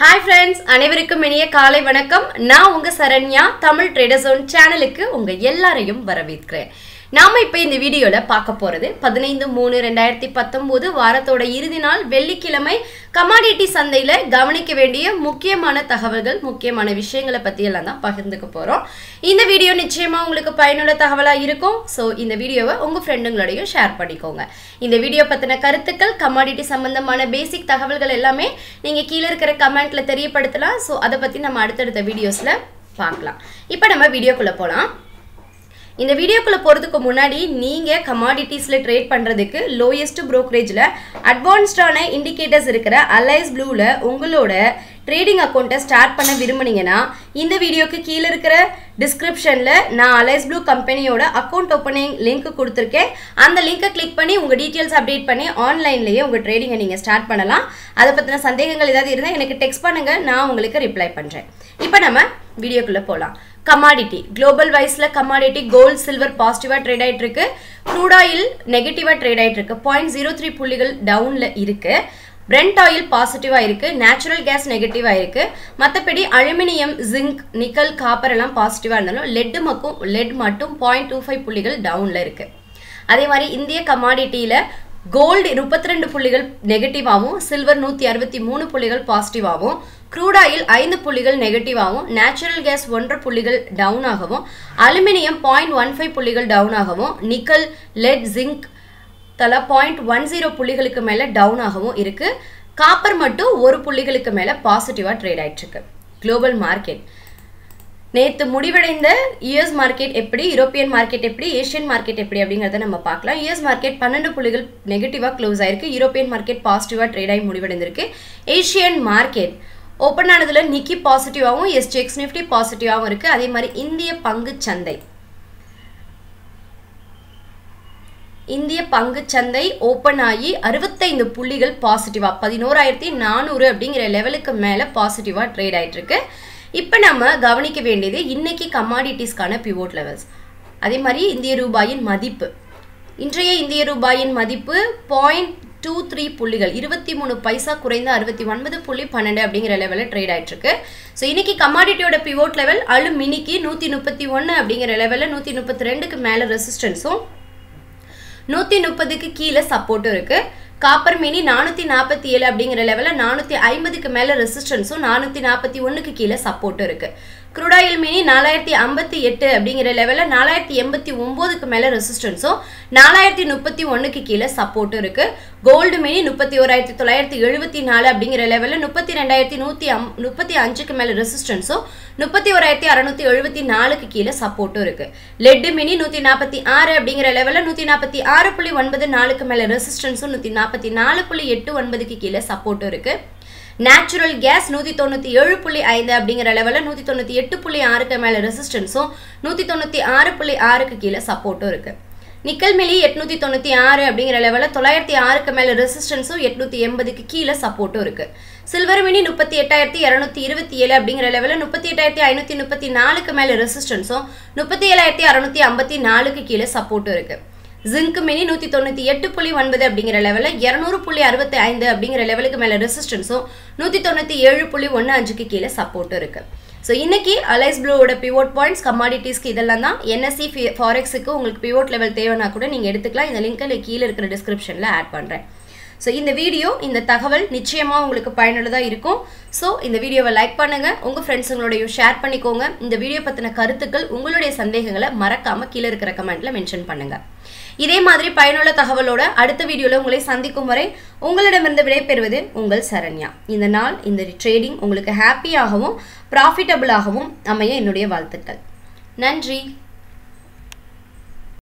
hi friends அனைவருக்கும் இனிய காலை வணக்கம் நான் உங்க சரண்யா தமிழ் ட்ரேடர் ஜோன் சேனலுக்கு உங்க எல்லாரையும் வரவேற்கிறேன் நாம இப்போ இந்த வீடியோல பார்க்க போறது பதினைந்து மூணு ரெண்டாயிரத்தி பத்தொன்பது வாரத்தோட இறுதி நாள் வெள்ளிக்கிழமை கமாடிட்டி சந்தையில கவனிக்க வேண்டிய முக்கியமான தகவல்கள் முக்கியமான விஷயங்களை பத்தி எல்லாம் தான் பகிர்ந்துக்க போறோம் இந்த வீடியோ நிச்சயமா உங்களுக்கு பயனுள்ள தகவலா இருக்கும் ஸோ இந்த வீடியோவை உங்க ஃப்ரெண்டுங்களோடையும் ஷேர் பண்ணிக்கோங்க இந்த வீடியோ பத்தின கருத்துக்கள் கமாடிட்டி சம்பந்தமான பேசிக் தகவல்கள் எல்லாமே நீங்க கீழே இருக்கிற கமெண்ட்ல தெரியப்படுத்தலாம் ஸோ அதை பத்தி நம்ம அடுத்தடுத்த வீடியோஸ்ல பார்க்கலாம் இப்போ நம்ம வீடியோக்குள்ள போலாம் இந்த வீடியோக்குள்ள போகிறதுக்கு முன்னாடி நீங்கள் கமாடிட்டிஸில் ட்ரேட் பண்ணுறதுக்கு லோயஸ்ட் ப்ரோக்கரேஜில் அட்வான்ஸ்டான இண்டிகேட்டர்ஸ் இருக்கிற அலைஸ் ப்ளூவில் உங்களோட ட்ரேடிங் அக்கௌண்ட்டை ஸ்டார்ட் பண்ண விரும்புனீங்கன்னா இந்த வீடியோக்கு கீழே இருக்கிற டிஸ்கிரிப்ஷனில் நான் அலைஸ் ப்ளூ கம்பெனியோட அக்கௌண்ட் ஓப்பனிங் லிங்க் கொடுத்துருக்கேன் அந்த லிங்கை கிளிக் பண்ணி உங்கள் டீட்டெயில்ஸ் அப்டேட் பண்ணி ஆன்லைன்லேயே உங்கள் ட்ரேடிங்கை நீங்கள் ஸ்டார்ட் பண்ணலாம் அதை பற்றின சந்தேகங்கள் ஏதாவது இருந்தால் எனக்கு டெக்ஸ்ட் பண்ணுங்கள் நான் உங்களுக்கு ரிப்ளை பண்ணுறேன் இப்போ நம்ம வீடியோக்குள்ளே போகலாம் கமாடிட்டி குளோபல் வைஸில் கமாடிட்டி கோல்ட் சில்வர் பாசிட்டிவாக ட்ரேட் ஆகிட்டு இருக்கு க்ரூட் ஆயில் நெகட்டிவாக ட்ரேட் ஆகிட்டு இருக்கு பாயிண்ட் ஜீரோ த்ரீ புள்ளிகள் டவுனில் இருக்கு பிரெண்ட் ஆயில் பாசிட்டிவாக இருக்கு நேச்சுரல் கேஸ் நெகட்டிவாக இருக்கு மற்றபடி அலுமினியம் ஜிங்க் நிக்கல் காப்பர் எல்லாம் பாசிட்டிவாக இருந்தாலும் லெட் மக்கும் லெட் மட்டும் பாயிண்ட் டூ ஃபைவ் புள்ளிகள் டவுனில் இருக்கு அதே மாதிரி இந்திய கமாடிட்டியில் கோல்டு முப்பத்தி ரெண்டு புள்ளிகள் நெகட்டிவாகவும் சில்வர் நூற்றி அறுபத்தி மூணு புள்ளிகள் பாசிட்டிவாகவும் க்ரூட் ஆயில் ஐந்து புள்ளிகள் நெகட்டிவாகவும் நேச்சுரல் கேஸ் ஒன்றரை புள்ளிகள் டவுன் ஆகவும் அலுமினியம் பாயிண்ட் ஒன் ஃபைவ் புள்ளிகள் டவுன் ஆகவும் நிக்கல் லெட் ஜிங்க் தலா பாயிண்ட் ஒன் ஜீரோ புள்ளிகளுக்கு மேலே டவுன் ஆகவும் இருக்கு காப்பர் மட்டும் ஒரு புள்ளிகளுக்கு மேலே பாசிட்டிவாக ட்ரேட் ஆயிட்டு இருக்கு குளோபல் மார்க்கெட் நேற்று முடிவடைந்த யுஎஸ் மார்க்கெட் எப்படி யூரோப்பியன் மார்க்கெட் எப்படி ஏஷியன் மார்க்கெட் எப்படி அப்படிங்கிறத நம்ம பார்க்கலாம் யுஎஸ் மார்க்கெட் பன்னெண்டு புள்ளிகள் நெகட்டிவாக க்ளோஸ் ஆயிருக்கு யூரோப்பியன் மார்க்கெட் பாசிட்டிவாக ட்ரேட் ஆகி முடிவடைந்திருக்கு ஏஷியன் மார்க்கெட் ஓப்பன் ஆனதில் நிக்கி பாசிட்டிவாகவும் எஸ்டிஎக்ஸ் நிஃப்டி பாசிட்டிவாகவும் இருக்குது அதே மாதிரி இந்திய பங்கு சந்தை இந்திய பங்கு சந்தை ஓப்பன் ஆகி அறுபத்தைந்து புள்ளிகள் பாசிட்டிவாக பதினோராயிரத்தி நானூறு அப்படிங்கிற லெவலுக்கு மேலே பாசிட்டிவாக ட்ரேட் ஆகிட்டு இருக்கு இப்போ நம்ம கவனிக்க வேண்டியது இன்னைக்கு கமாடிட்டிஸ்க்கான பிவோட் லெவல்ஸ் அதே மாதிரி இந்திய ரூபாயின் மதிப்பு இன்றைய இந்திய ரூபாயின் மதிப்பு பாயிண்ட் டூ த்ரீ புள்ளிகள் இருபத்தி மூணு பைசா குறைந்த அறுபத்தி ஒன்பது புள்ளி பன்னெண்டு அப்படிங்கிற லெவலில் ட்ரேட் ஆயிட்டு இருக்கு ஸோ இன்னைக்கு கமாடிட்டியோட பிவோட் லெவல் அழு மினிக்கு நூற்றி முப்பத்தி ஒன்று அப்படிங்கிற லெவலில் நூற்றி முப்பத்தி ரெண்டுக்கு மேலே ரெசிஸ்டன்ஸும் நூற்றி முப்பதுக்கு கீழே சப்போர்ட்டும் இருக்குது காப்பர் மினி நானூற்றி நாற்பத்தி ஏழு அப்படிங்கிற லெவலில் நானூற்றி ஐம்பதுக்கு மேலே ரெசிஸ்டன்ஸும் நானூற்றி நாற்பத்தி ஒன்றுக்கு கீழே சப்போர்ட்டும் இருக்குது குரூடாயில் மினி நாலாயிரத்தி ஐம்பத்தி எட்டு அப்படிங்கிற லெவலில் நாலாயிரத்தி எண்பத்தி ஒம்போதுக்கு மேலே ரெசிஸ்டன்ஸும் நாலாயிரத்தி முப்பத்தி ஒன்றுக்கு கீழே சப்போர்ட்டும் இருக்குது கோல்டு மினி முப்பத்தி ஓராயிரத்தி தொள்ளாயிரத்தி எழுபத்தி நாலு அப்படிங்கிற லெவலில் முப்பத்தி ரெண்டாயிரத்தி நூற்றி அம் முப்பத்தி அஞ்சுக்கு மேலே ரெசிஸ்டன்ஸும் முப்பத்தி ஓராயிரத்தி அறநூற்றி எழுபத்தி நாலுக்கு கீழே சப்போர்ட்டும் இருக்குது லெட்டு மினி நூற்றி நாற்பத்தி ஆறு அப்படிங்கிற லெவலில் நூற்றி நாற்பத்தி ஆறு புள்ளி ஒன்பது நாலுக்கு மேலே ரெசிஸ்டன்ஸும் நூற்றி நாற்பத்தி நாலு புள்ளி எட்டு ஒன்பதுக்கு கீழே சப்போர்ட்டும் இருக்குது நேச்சுரல் கேஸ் நூற்றி தொண்ணூற்றி ஏழு புள்ளி ஐந்து அப்படிங்கிற லெவலில் நூற்றி தொண்ணூற்றி எட்டு புள்ளி ஆறுக்கு மேலே ரெசிஸ்டன்ஸும் நூற்றி தொண்ணூற்றி ஆறு புள்ளி ஆறுக்கு கீழே சப்போர்ட்டும் இருக்குது நிக்கல் மிலி எட்நூற்றி தொண்ணூற்றி ஆறு அப்படிங்கிற லெவலில் தொள்ளாயிரத்தி ஆறுக்கு மேலே ரெசிஸ்டன்ஸும் எட்நூற்றி எண்பதுக்கு கீழே சப்போர்ட்டும் இருக்குது சில்வர் மினி முப்பத்தி எட்டாயிரத்தி இரநூத்தி இருபத்தி ஏழு அப்படிங்கிற லெவலில் முப்பத்தி எட்டாயிரத்தி ஐநூற்றி முப்பத்தி நாலுக்கு மேலே ரெசிஸ்டன்ஸும் முப்பத்தி ஏழாயிரத்தி அறநூற்றி ஐம்பத்தி நாலுக்கு கீழே சப்போர்ட்டும் இருக்குது ஜிங்க் மினி நூற்றி தொண்ணூற்றி எட்டு புள்ளி ஒன்பது அப்படிங்கிற லெவலில் இரநூறு புள்ளி அறுபத்தி ஐந்து அப்படிங்கிற லெவலுக்கு மேலே ரெசிஸ்டன்ஸும் நூற்றி தொண்ணூற்றி ஏழு புள்ளி ஒன்று அஞ்சுக்கு கீழே சப்போர்ட்டும் இருக்குது ஸோ இன்னைக்கு அலைஸ் ப்ளூவோட பிவோட் பாயிண்ட்ஸ் கமாடிட்டிஸ்க்கு இதெல்லாம் தான் என்எஸ்சி ஃபாரெக்ஸுக்கு உங்களுக்கு பிவோட் லெவல் தேவைன்னா கூட நீங்கள் எடுத்துக்கலாம் இந்த லிங்க்கில் கீழே இருக்கிற டிஸ்கிரிப்ஷனில் ஆட் பண்ணுறேன் ஸோ இந்த வீடியோ இந்த தகவல் நிச்சயமாக உங்களுக்கு பயனுள்ளதாக இருக்கும் ஸோ இந்த வீடியோவை லைக் பண்ணுங்கள் உங்கள் ஃப்ரெண்ட்ஸுங்களோடையும் ஷேர் பண்ணிக்கோங்க இந்த வீடியோ பற்றின கருத்துக்கள் உங்களுடைய சந்தேகங்களை மறக்காமல் கீழே இருக்கிற கமெண்ட்டில் மென்ஷன் பண்ணுங்கள் இதே மாதிரி பயனுள்ள தகவலோட அடுத்த வீடியோவில் உங்களை சந்திக்கும் வரை உங்களிடமிருந்து விடைபெறுவது உங்கள் சரண்யா இந்த நாள் இந்த ட்ரேடிங் உங்களுக்கு ஹாப்பியாகவும் ப்ராஃபிட்டபிளாகவும் அமைய என்னுடைய வாழ்த்துக்கள் நன்றி